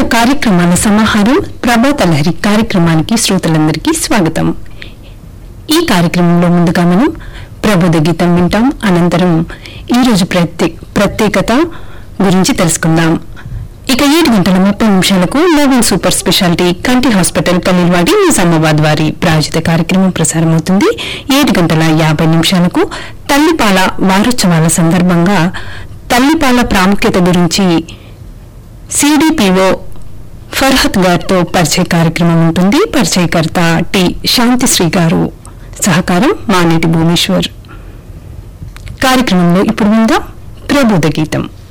కార్యక్రమాల సమాహారం ప్రభాత లహరి కార్యక్రమానికి శ్రోతలందరికీ స్వాగతం ఈ కార్యక్రమంలో ముందుగా మనం ప్రబోధ గీతం వింటాం అనంతరం ఈ రోజు ప్రత్యే ప్రత్యేకత గురించి తెలుసుకుందాం ఇక ఏడు గంటల ముప్పై నిమిషాలకు నవీన్ సూపర్ స్పెషాలిటీ కంటి హాస్పిటల్ కలీల్వాడి నిజామాబాద్ వారి ప్రాయోజిత కార్యక్రమం ప్రసారమవుతుంది ఏడు గంటల యాభై నిమిషాలకు తల్లిపాల వారోత్సవాల సందర్భంగా తల్లిపాల ప్రాముఖ్యత గురించి సిడిపిఓ ఫర్హత్ గారితో పరిచయ కార్యక్రమం ఉంటుంది పరిచయకర్త టి శాంతిశ్రీ గారు సహకారం మానేటి భువనేశ్వర్ కార్యక్రమంలో ఇప్పుడు ఉందా ప్రబోధ గీతం